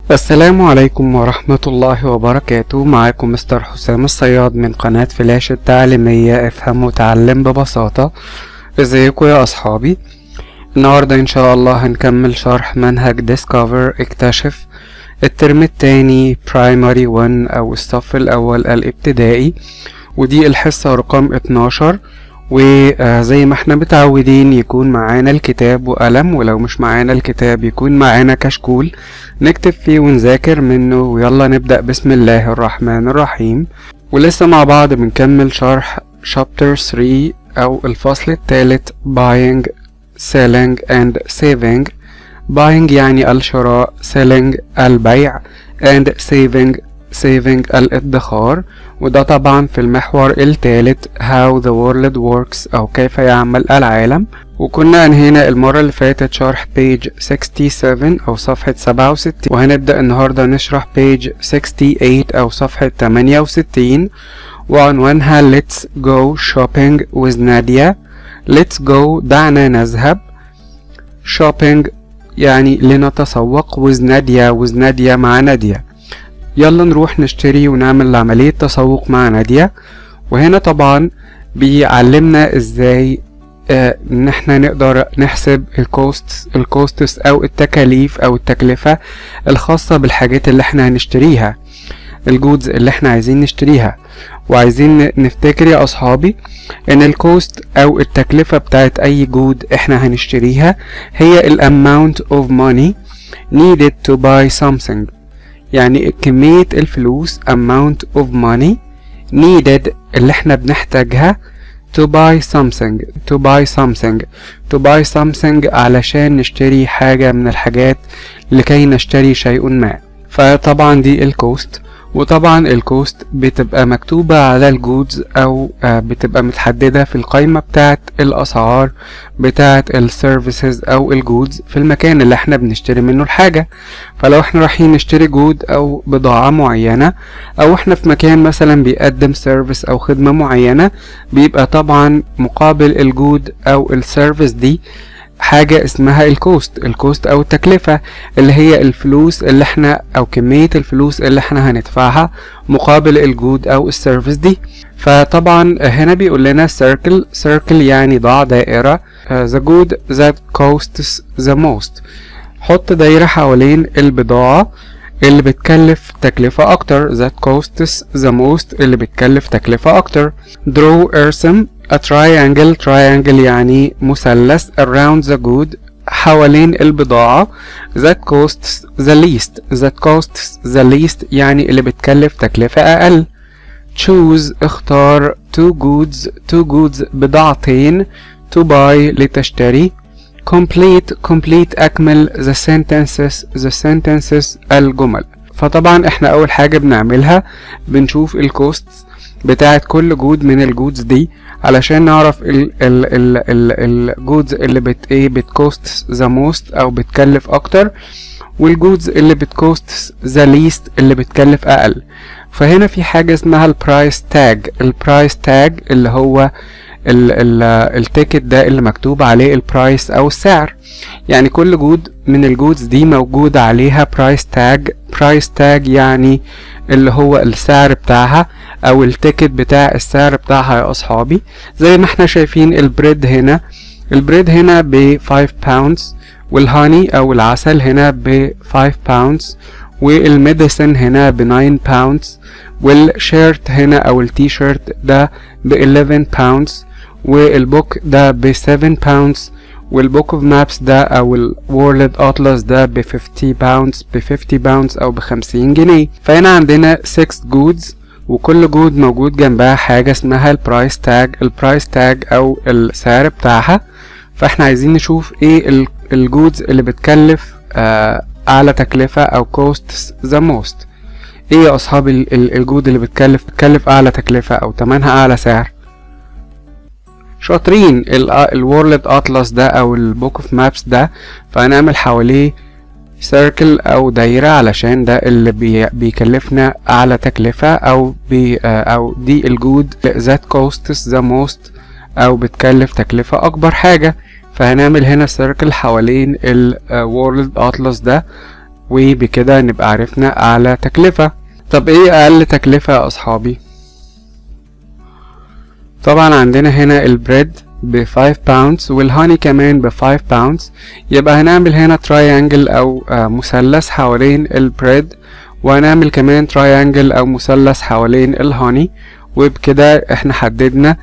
السلام عليكم ورحمة الله وبركاته معاكم مستر حسام الصياد من قناة فلاش التعليمية افهم وتعلم ببساطة ازيكم يا اصحابي النهاردة ان شاء الله هنكمل شرح منهج ديسكفر اكتشف الترم التاني برايمري 1 او الصف الاول الابتدائي ودي الحصة رقم 12 وزي ما احنا متعودين يكون معانا الكتاب وقلم ولو مش معانا الكتاب يكون معانا كشكول نكتب فيه ونذاكر منه ويلا نبدأ بسم الله الرحمن الرحيم ولسه مع بعض بنكمل شرح chapter 3 أو الفصل الثالث buying selling and saving buying يعني الشراء selling البيع and saving saving الادخار وده طبعا في المحور الثالث how the world works أو كيف يعمل العالم وكنا انهينا المرة اللي فاتت شرح page 67 أو صفحة 67 وهنبدأ النهاردة نشرح page 68 أو صفحة 68 وعنوانها let's go shopping with نادية let's go دعنا نذهب shopping يعني لنتسوق with نادية with نادية مع نادية يلا نروح نشتري ونعمل عملية تسوق مع نادية وهنا طبعا بيعلمنا ازاي آه ان احنا نقدر نحسب الكوست الكوستس او التكاليف او التكلفة الخاصة بالحاجات اللي احنا هنشتريها الجودز اللي احنا عايزين نشتريها وعايزين نفتكر يا اصحابي ان الكوست او التكلفة بتاعت اي جود احنا هنشتريها هي الامount of money needed to buy something يعني كمية الفلوس amount of money needed اللي احنا بنحتاجها to buy something to buy something to buy something علشان نشتري حاجة من الحاجات لكي نشتري شيء ما فطبعا دي الكوست وطبعا الكوست بتبقى مكتوبة على الجودز او بتبقى متحددة في القائمة بتاعت الاسعار بتاعت السيرفيسز او الجودز في المكان اللي احنا بنشتري منه الحاجة فلو احنا رايحين نشتري جود او بضاعة معينة او احنا في مكان مثلا بيقدم سيرفيس او خدمة معينة بيبقى طبعا مقابل الجود او السيرفيس دي حاجة اسمها الكوست الكوست او التكلفة اللي هي الفلوس اللي احنا او كمية الفلوس اللي احنا هندفعها مقابل الجود او السيرفيس دي فطبعا هنا بيقول لنا circle circle يعني ضع دائرة uh, the good that costs the most حط دايرة حوالين البضاعة اللي بتكلف تكلفة أكتر that costs the most اللي بتكلف تكلفة أكتر draw ارسم a triangle triangle يعني مثلث around the good حوالين البضاعة that costs the least that costs the least يعني اللي بتكلف تكلفة أقل choose اختار two goods two goods بضاعتين to buy لتشتري complete complete أكمل the sentences the sentences الجمل فطبعا احنا أول حاجة بنعملها بنشوف الكوست بتاعت كل جود من الجودز دي علشان نعرف ال ال ال ال الجودز اللي بت ايه بتكوست ذا موست او بتكلف اكتر والجودز اللي بتكوست ذا ليست اللي بتكلف اقل فهنا في حاجة اسمها البرايس تاج البرايس تاج اللي هو ال ال التيكت ده اللي مكتوب عليه البرايس او السعر يعني كل جود من الجودز دي موجود عليها برايس تاج برايس تاج يعني اللي هو السعر بتاعها او التيكت بتاع السعر بتاعها يا اصحابي زي ما احنا شايفين البريد هنا البريد هنا ب 5 باوندز والهاني او العسل هنا ب 5 باوندز والميديسن هنا ب 9 باوندز والشيرت هنا او التي شيرت ده ب 11 باوندز والبوك ده ب 7 باوندز والبوك اوف مابس ده او الورلد اتلس ده ب 50 باوندز ب 50 باوندز او ب 50 جنيه فهنا عندنا 6 جودز وكل جود موجود جنبها حاجة اسمها البرايس تاج البرايس تاج او السعر بتاعها فاحنا عايزين نشوف ايه الجودز اللي بتكلف آه اعلى تكلفة او costs the most ايه يا اصحاب الجود اللي بتكلف بتكلف اعلى تكلفة او تمنها اعلى سعر شاطرين الورلد اتلس ده او البوك اوف مابس ده فهنعمل حواليه سيركل او دايرة علشان ده اللي بي بيكلفنا اعلى تكلفة او بي او دي الجود that costs the most او بتكلف تكلفة اكبر حاجة فهنعمل هنا سيركل حوالين الورلد اتلس ده وبكده نبقى عرفنا أعلى تكلفة طب ايه أقل تكلفة يا أصحابي طبعا عندنا هنا البريد ب 5 باوندز والهاني كمان ب 5 باوندز يبقى هنعمل هنا تراينجل او آه مثلث حوالين البريد وهنعمل كمان تراينجل او مثلث حوالين الهاني وبكده احنا حددنا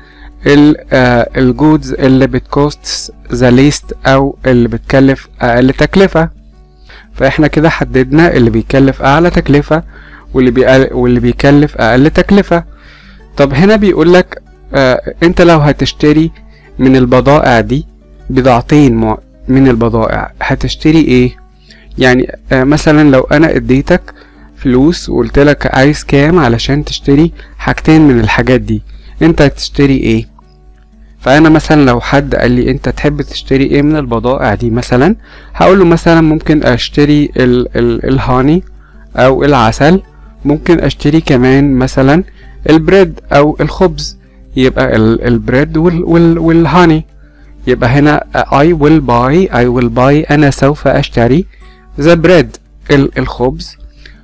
الجودز اللي بتكوست ذا ليست او اللي بتكلف اقل تكلفة فاحنا كده حددنا اللي بيكلف اعلى تكلفة واللي, بيقل واللي بيكلف اقل تكلفة طب هنا بيقولك آه انت لو هتشتري من البضائع دي بضاعتين من البضائع هتشتري ايه يعني آه مثلا لو انا اديتك فلوس وقلت لك عايز كام علشان تشتري حاجتين من الحاجات دي انت هتشتري ايه فانا مثلا لو حد قال لي انت تحب تشتري ايه من البضائع دي مثلا هقول له مثلا ممكن اشتري ال ال الهاني او العسل ممكن اشتري كمان مثلا البريد او الخبز يبقى البريد وال وال والهاني يبقى هنا I will buy I will buy أنا سوف أشتري the bread الخبز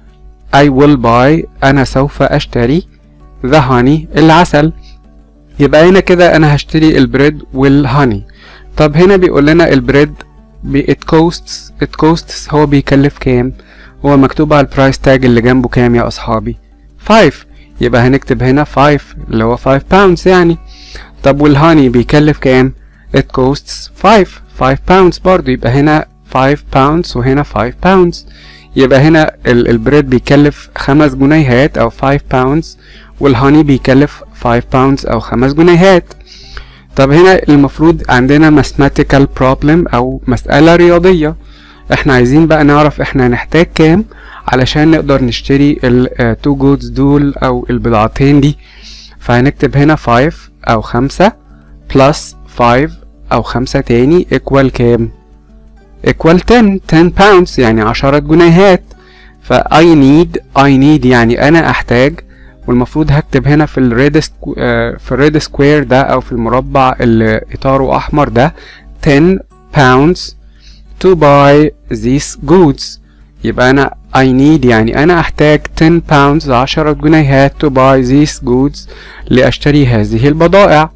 I will buy أنا سوف أشتري the honey العسل يبقى هنا كده أنا هشتري البريد والهاني طب هنا بيقول لنا البريد it costs it costs هو بيكلف كام هو مكتوب على البرايس تاج اللي جنبه كام يا أصحابي 5 يبقى هنكتب هنا 5 اللي هو 5 باوندز يعني طب والهاني بيكلف كام it costs 5 5 باوندز برضو يبقى هنا 5 باوندز وهنا 5 باوندز يبقى هنا البريد بيكلف 5 جنيهات او 5 باوندز والهاني بيكلف 5 باوندز او 5 جنيهات طب هنا المفروض عندنا mathematical problem او مسألة رياضية احنا عايزين بقى نعرف احنا هنحتاج كام علشان نقدر نشتري التو جودز دول او البضاعتين دي فهنكتب هنا 5 او 5 بلس 5 او 5 تاني equal كام equal 10 10 pounds يعني 10 جنيهات ف I need I need يعني انا احتاج والمفروض هكتب هنا في الريد في الريد سكوير ده او في المربع اللي اطاره احمر ده 10 pounds to buy these goods يبقى انا I need يعني انا احتاج 10 pounds 10 جنيهات to buy these goods لاشتري هذه البضائع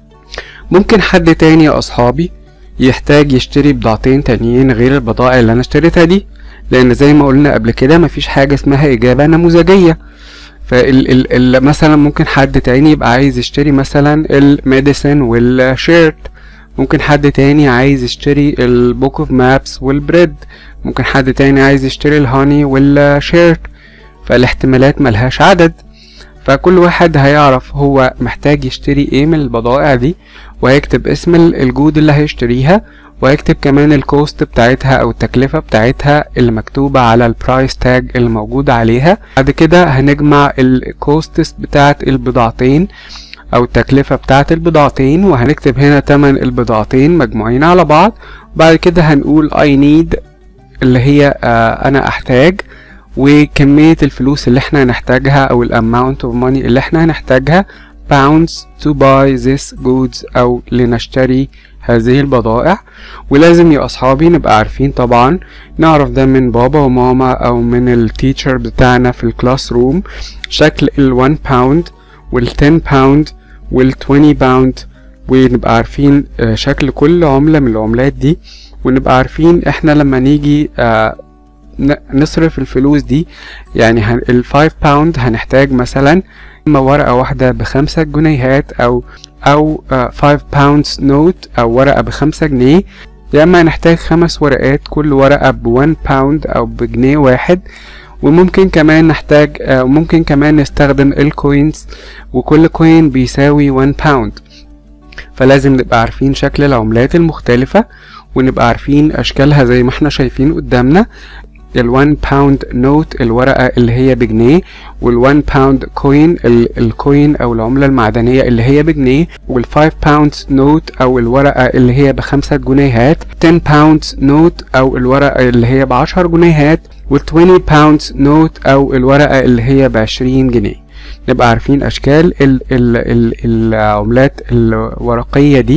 ممكن حد تاني يا اصحابي يحتاج يشتري بضاعتين تانيين غير البضائع اللي انا اشتريتها دي لان زي ما قلنا قبل كده مفيش حاجة اسمها اجابة نموذجية فال ال ال مثلا ممكن حد تاني يبقى عايز يشتري مثلا الميديسن والشيرت ممكن حد تاني عايز يشتري البوك اوف مابس والبريد ممكن حد تاني عايز يشتري الهاني والشيرت فالاحتمالات ملهاش عدد فكل واحد هيعرف هو محتاج يشتري ايه من البضائع دي وهيكتب اسم الجود اللي هيشتريها وهيكتب كمان الكوست بتاعتها او التكلفة بتاعتها اللي مكتوبة على البرايس تاج اللي موجود عليها بعد كده هنجمع الكوستس بتاعت البضاعتين او التكلفة بتاعت البضاعتين وهنكتب هنا تمن البضاعتين مجموعين على بعض وبعد كده هنقول I need اللي هي آه انا احتاج وكمية الفلوس اللي احنا هنحتاجها او الاماونت اوف ماني اللي احنا هنحتاجها pounds to buy this goods او لنشتري هذه البضائع ولازم يا اصحابي نبقى عارفين طبعا نعرف ده من بابا وماما او من التيتشر بتاعنا في الكلاس روم شكل ال 1 باوند وال 10 باوند وال 20 باوند ونبقى عارفين شكل كل عملة من العملات دي ونبقى عارفين احنا لما نيجي نصرف الفلوس دي يعني ال 5 باوند هنحتاج مثلا اما ورقة واحدة بخمسة جنيهات او او 5 باوندز نوت او ورقة بخمسة جنيه يا اما هنحتاج خمس ورقات كل ورقة بوان باوند او بجنيه واحد وممكن كمان نحتاج ممكن كمان نستخدم الكوينز وكل كوين بيساوي 1 باوند فلازم نبقى عارفين شكل العملات المختلفة ونبقى عارفين أشكالها زي ما احنا شايفين قدامنا ال 1 باوند نوت الورقة اللي هي بجنيه وال 1 باوند كوين الكوين أو العملة المعدنية اللي هي بجنيه وال 5 باوند نوت أو الورقة اللي هي بخمسة جنيهات 10 باوند نوت أو الورقة اللي هي بعشر جنيهات وال 20 باوند نوت أو الورقة اللي هي بعشرين جنيه نبقى عارفين أشكال ال ال ال العملات الورقية دي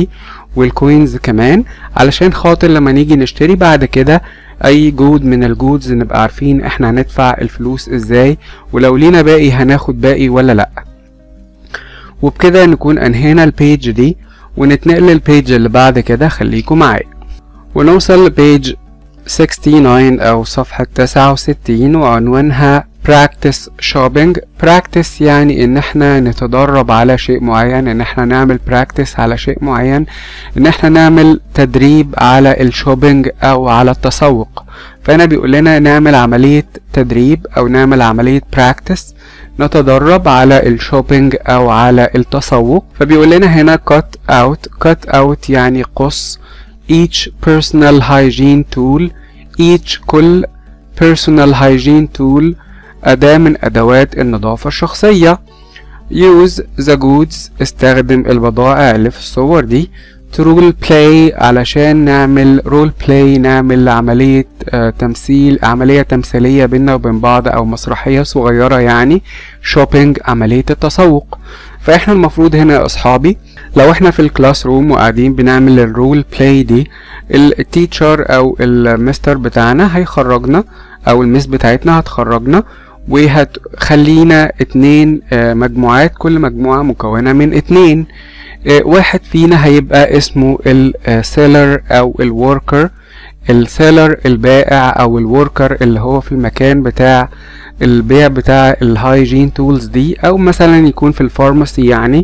والكوينز كمان علشان خاطر لما نيجي نشتري بعد كده اي جود من الجودز نبقى عارفين احنا هندفع الفلوس ازاي ولو لينا باقي هناخد باقي ولا لا وبكده نكون انهينا البيج دي ونتنقل للبيج اللي بعد كده خليكم معايا ونوصل لبيج 69 أو صفحة 69 وعنوانها practice shopping practice يعني ان احنا نتدرب على شيء معين ان احنا نعمل practice على شيء معين ان احنا نعمل تدريب على الشوبينج او على التسوق فهنا بيقول لنا نعمل عملية تدريب او نعمل عملية practice نتدرب على الشوبينج او على التسوق فبيقول لنا هنا cut out cut out يعني قص each personal hygiene tool each كل personal hygiene tool أداة من أدوات النظافة الشخصية use the goods استخدم البضائع اللي في الصور دي to role play علشان نعمل role play نعمل عملية آه تمثيل عملية تمثيلية بينا وبين بعض أو مسرحية صغيرة يعني shopping عملية التسوق فاحنا المفروض هنا يا أصحابي لو احنا في الكلاس روم وقاعدين بنعمل الرول بلاي دي التيتشر او المستر بتاعنا هيخرجنا او المس بتاعتنا هتخرجنا وهتخلينا اتنين مجموعات كل مجموعة مكونة من اتنين واحد فينا هيبقى اسمه السيلر او الوركر السيلر البائع او الوركر اللي هو في المكان بتاع البيع بتاع الهايجين تولز دي او مثلا يكون في الفارماسي يعني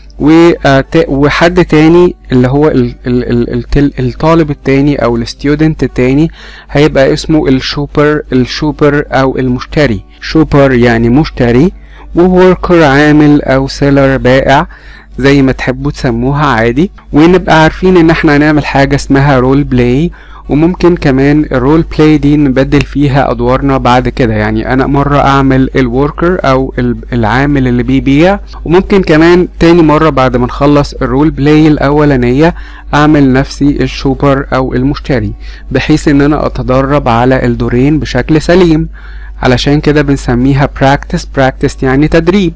وحد تاني اللي هو ال ال ال الطالب التاني او الستودنت التاني هيبقى اسمه الشوبر الشوبر او المشتري شوبر يعني مشتري ووركر عامل او سيلر بائع زي ما تحبوا تسموها عادي ونبقى عارفين ان احنا هنعمل حاجة اسمها رول بلاي وممكن كمان الرول بلاي دي نبدل فيها ادوارنا بعد كده يعني انا مرة اعمل الوركر او العامل اللي بيبيع وممكن كمان تاني مرة بعد ما نخلص الرول بلاي الاولانية اعمل نفسي الشوبر او المشتري بحيث ان انا اتدرب على الدورين بشكل سليم علشان كده بنسميها practice practice يعني تدريب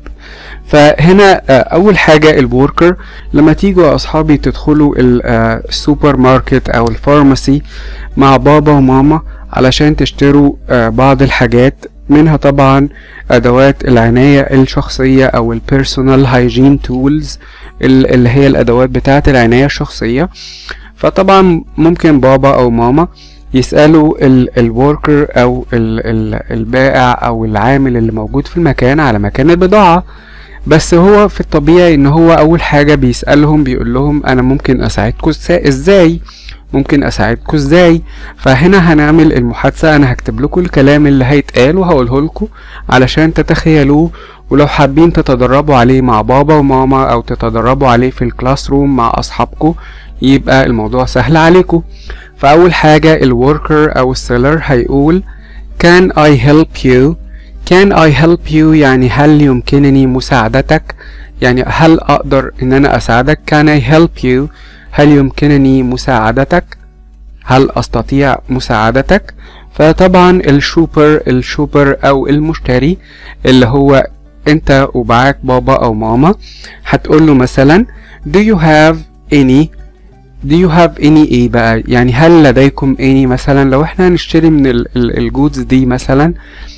فهنا اول حاجة الوركر لما تيجوا يا اصحابي تدخلوا السوبر ماركت او الفارماسي مع بابا وماما علشان تشتروا بعض الحاجات منها طبعا ادوات العناية الشخصية او البيرسونال هايجين تولز اللي هي الادوات بتاعة العناية الشخصية فطبعا ممكن بابا او ماما يسألوا الوركر او ال ال البائع او العامل اللي موجود في المكان على مكان البضاعة بس هو في الطبيعي ان هو اول حاجة بيسألهم بيقول لهم انا ممكن اساعدكم ازاي ممكن اساعدكم ازاي فهنا هنعمل المحادثة انا هكتب لكم الكلام اللي هيتقال وهقوله لكم علشان تتخيلوه ولو حابين تتدربوا عليه مع بابا وماما او تتدربوا عليه في الكلاس روم مع اصحابكم يبقى الموضوع سهل عليكم فأول حاجة الوركر أو السيلر هيقول Can I help you Can I help you يعني هل يمكنني مساعدتك يعني هل أقدر إن أنا أساعدك Can I help you هل يمكنني مساعدتك هل أستطيع مساعدتك فطبعا الشوبر الشوبر أو المشتري اللي هو أنت ومعاك بابا أو ماما هتقول له مثلا Do you have any do you have any ايه بقى يعني هل لديكم any مثلا لو احنا هنشتري من الجودز دي مثلا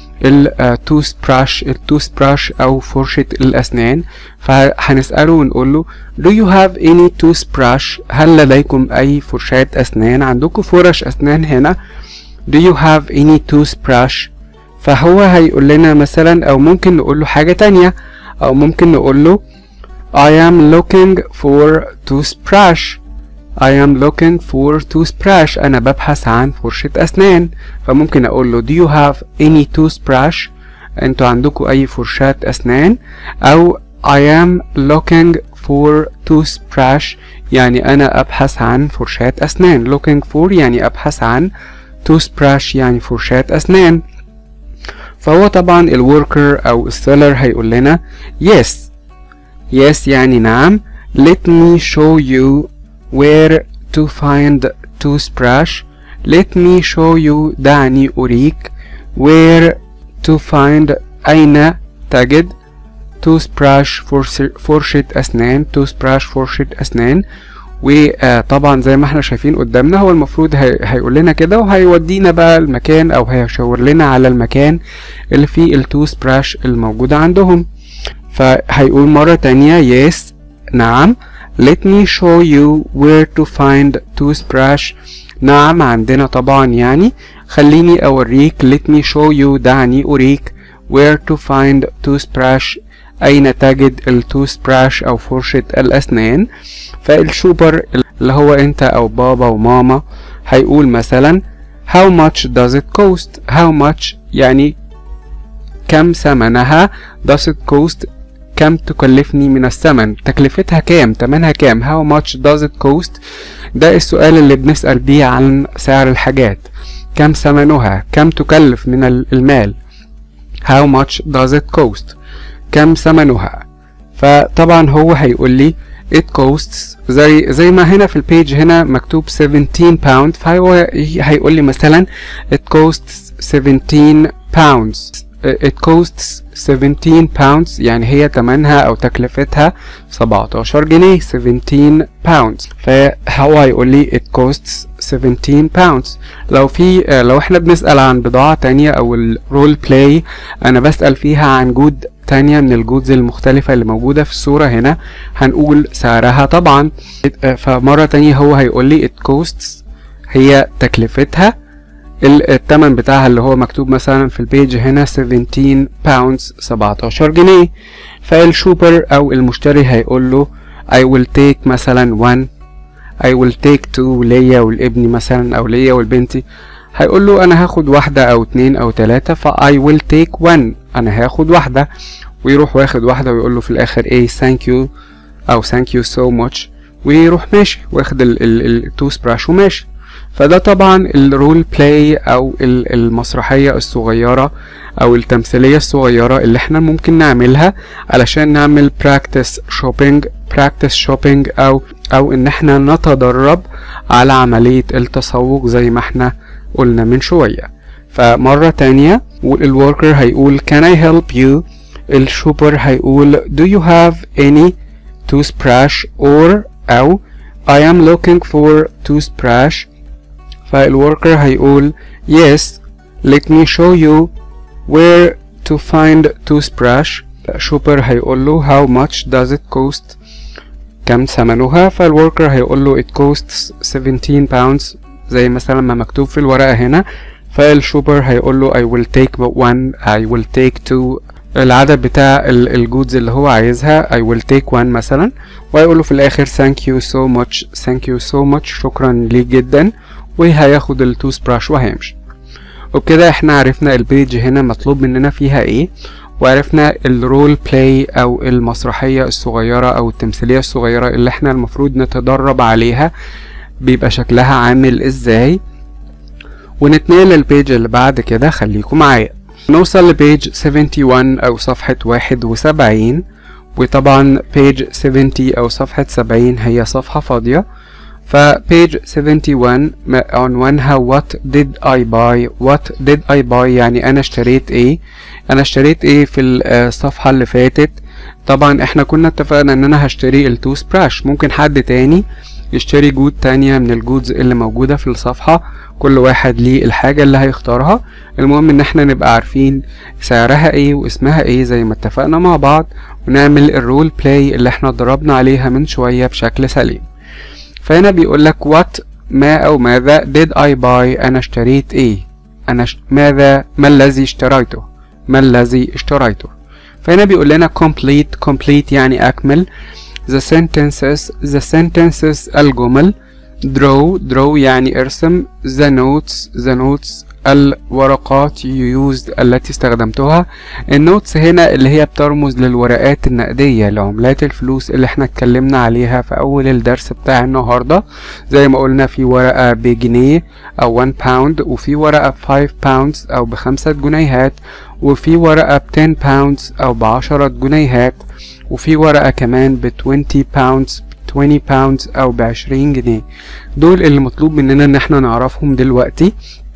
التوث براش التوث براش او فرشة الاسنان فهنسأله ونقول له do you have any toothbrush هل لديكم اي فرشاة اسنان عندكم فرش اسنان هنا do you have any toothbrush فهو هيقول لنا مثلا او ممكن نقول له حاجة تانية او ممكن نقول له I am looking for toothbrush I am looking for toothbrush أنا ببحث عن فرشة أسنان فممكن أقول له Do you have any toothbrush أنتوا عندكم أي فرشاة أسنان أو I am looking for toothbrush يعني أنا أبحث عن فرشاة أسنان looking for يعني أبحث عن toothbrush يعني فرشاة أسنان فهو طبعا الوركر أو السيلر هيقول لنا yes yes يعني نعم let me show you where to find toothbrush let me show you دعني أريك where to find أين تجد toothbrush فرشة أسنان toothbrush فرشة أسنان وطبعا زي ما احنا شايفين قدامنا هو المفروض هي هيقول لنا كده وهيودينا بقى المكان او هيشاور لنا على المكان اللي فيه التو سبراش الموجودة عندهم فهيقول مرة تانية yes نعم let me show you where to find toothbrush نعم عندنا طبعا يعني خليني اوريك let me show you دعني اريك where to find toothbrush اين تجد التوثبراش او فرشة الاسنان فالشوبر اللي هو انت او بابا وماما هيقول مثلا how much does it cost how much يعني كم ثمنها does it cost كم تكلفني من الثمن تكلفتها كام تمنها كام how much does it cost ده السؤال اللي بنسأل بيه عن سعر الحاجات كم ثمنها كم تكلف من المال how much does it cost كم ثمنها فطبعا هو هيقول لي it costs زي زي ما هنا في البيج هنا مكتوب 17 pound فهو هيقول لي مثلا it costs 17 pounds it costs 17 pounds يعني هي تمنها او تكلفتها 17 جنيه 17 pounds فهو هيقول لي it costs 17 pounds لو في لو احنا بنسأل عن بضاعة تانية او الرول بلاي انا بسأل فيها عن جود تانية من الجودز المختلفة اللي موجودة في الصورة هنا هنقول سعرها طبعا فمرة تانية هو هيقول لي it costs هي تكلفتها التمن بتاعها اللي هو مكتوب مثلا في البيج هنا 17 باوندز 17 جنيه فالشوبر او المشتري هيقول له I will take مثلا one I will take two ليا والابني مثلا او ليا والبنتي هيقول له انا هاخد واحدة او اتنين او تلاتة ف I will take one انا هاخد واحدة ويروح واخد واحدة ويقول له في الاخر ايه thank you او thank you so much ويروح ماشي واخد التوث براش وماشي فده طبعا الرول بلاي او المسرحية الصغيرة او التمثيلية الصغيرة اللي احنا ممكن نعملها علشان نعمل براكتس شوبينج براكتس شوبينج او او ان احنا نتدرب على عملية التسوق زي ما احنا قلنا من شوية فمرة تانية الوركر هيقول can I help you الشوبر هيقول do you have any toothbrush or او I am looking for toothbrush فالوركر هيقول yes let me show you where to find toothbrush شوبر هيقول له how much does it cost كم ثمنها فالوركر هيقول له it costs 17 pounds زي مثلا ما مكتوب في الورقة هنا فالشوبر هيقول له I will take one I will take two العدد بتاع الجودز اللي هو عايزها I will take one مثلا وهيقول له في الآخر thank you so much thank you so much شكرا ليك جدا وهياخد التوث براش وهيمشي وبكده احنا عرفنا البيج هنا مطلوب مننا فيها ايه وعرفنا الرول بلاي او المسرحية الصغيرة او التمثيلية الصغيرة اللي احنا المفروض نتدرب عليها بيبقى شكلها عامل ازاي ونتنقل للبيج اللي بعد كده خليكم معايا نوصل لبيج 71 او صفحة 71 وطبعا بيج 70 او صفحة 70 هي صفحة فاضية فبيج 71 عنوانها what did I buy what did I buy يعني انا اشتريت ايه انا اشتريت ايه في الصفحة اللي فاتت طبعا احنا كنا اتفقنا ان انا هشتري التوث براش ممكن حد تاني يشتري جود تانية من الجودز اللي موجودة في الصفحة كل واحد ليه الحاجة اللي هيختارها المهم ان احنا نبقى عارفين سعرها ايه واسمها ايه زي ما اتفقنا مع بعض ونعمل الرول بلاي اللي احنا ضربنا عليها من شوية بشكل سليم فهنا بيقول لك what ما او ماذا did I buy انا اشتريت ايه انا ش... ماذا ما الذي اشتريته ما الذي اشتريته فهنا بيقول لنا complete complete يعني اكمل the sentences the sentences الجمل draw draw يعني ارسم the notes the notes الورقات used التي استخدمتها النوتس هنا اللي هي بترمز للورقات النقدية لعملات الفلوس اللي احنا اتكلمنا عليها في اول الدرس بتاع النهاردة زي ما قلنا في ورقة بجنيه او 1 باوند وفي ورقة ب 5 باوندز او بخمسة جنيهات وفي ورقة ب 10 باوندز او بعشرة جنيهات وفي ورقة كمان ب 20 باوندز 20 باوندز او ب 20 جنيه دول اللي مطلوب مننا ان احنا نعرفهم دلوقتي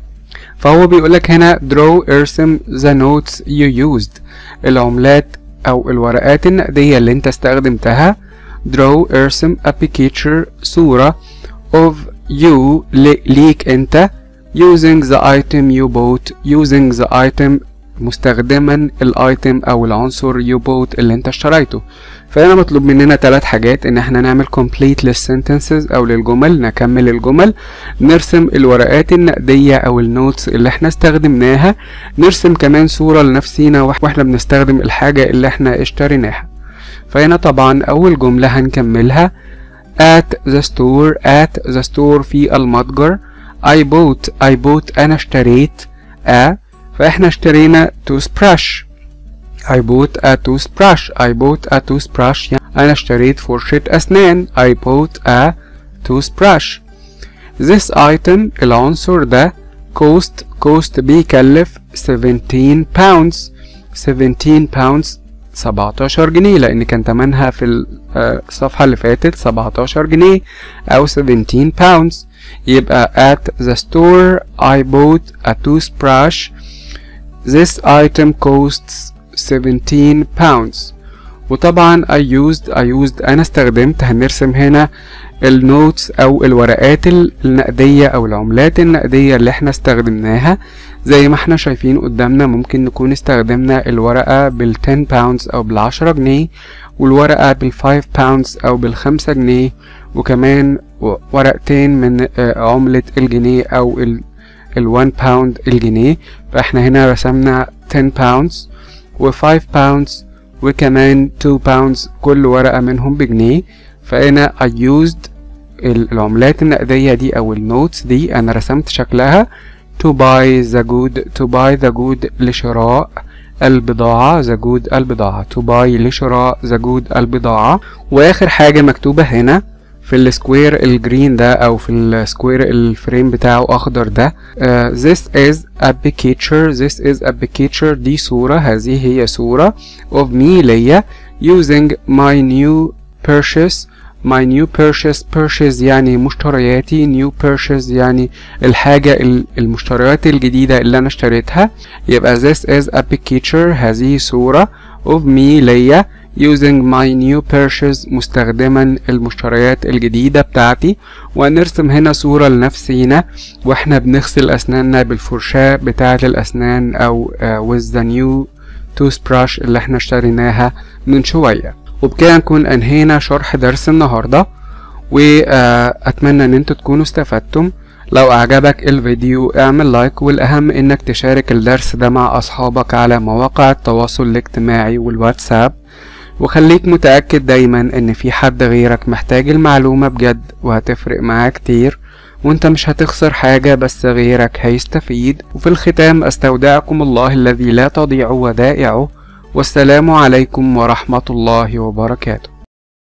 فهو بيقولك هنا draw ارسم the notes you used العملات او الورقات النقدية اللي انت استخدمتها draw ارسم a picture صورة of you لي- ليك انت using the item you bought using the item مستخدما الايتم او العنصر you bought اللي انت اشتريته فهنا مطلوب مننا ثلاث حاجات ان احنا نعمل complete للsentences او للجمل نكمل الجمل نرسم الورقات النقدية او النوتس اللي احنا استخدمناها نرسم كمان صورة لنفسينا وإح- واحنا بنستخدم الحاجة اللي احنا اشتريناها فهنا طبعا اول جملة هنكملها at the store at the store في المتجر I bought I bought أنا اشتريت a فإحنا اشترينا toothbrush I bought a toothbrush I bought a toothbrush يعني أنا اشتريت فرشة أسنان I bought a toothbrush This item العنصر ده cost cost بيكلف 17 pounds 17 pounds 17 جنيه لأن كان تمنها في ال- آه، الصفحة اللي فاتت 17 جنيه أو 17 pounds يبقى at the store I bought a toothbrush This item costs 17 pounds وطبعا I used I used أنا استخدمت هنرسم هنا النوتس أو الورقات ال- النقدية أو العملات النقدية اللي احنا استخدمناها زي ما احنا شايفين قدامنا ممكن نكون استخدمنا الورقة بال 10 باوندز أو بال 10 جنيه والورقة بال 5 باوندز أو بال 5 جنيه وكمان و- ورقتين من آه، عملة الجنيه أو ال ال 1 باوند الجنيه فاحنا هنا رسمنا 10 باوندز و 5 باوندز وكمان 2 باوندز كل ورقة منهم بجنيه فأنا I used ال- العملات النقدية دي أو النوتس دي أنا رسمت شكلها to buy the good to buy the good لشراء البضاعة the good البضاعة to buy لشراء the good البضاعة وآخر حاجة مكتوبة هنا في السكوير الجرين ده او في السكوير الفريم بتاعه اخضر ده uh, this is a picture this is a picture دي صورة هذه هي صورة of me ليا using my new purchase my new purchase purchase يعني مشترياتي new purchase يعني الحاجة ال- المشتريات الجديدة اللي أنا اشتريتها يبقى this is a picture هذه صورة of me ليا using my new purchase مستخدما المشتريات الجديدة بتاعتي وهنرسم هنا صورة لنفسينا واحنا بنغسل أسناننا بالفرشاة بتاعة الأسنان أو uh, with the new toothbrush اللي احنا اشتريناها من شوية وبكده نكون أنهينا شرح درس النهاردة وأتمنى إن انتوا تكونوا استفدتم لو أعجبك الفيديو اعمل لايك والأهم إنك تشارك الدرس ده مع أصحابك على مواقع التواصل الاجتماعي والواتساب وخليك متأكد دايما إن في حد غيرك محتاج المعلومة بجد وهتفرق معاه كتير وانت مش هتخسر حاجة بس غيرك هيستفيد وفي الختام استودعكم الله الذي لا تضيع ودائعه والسلام عليكم ورحمة الله وبركاته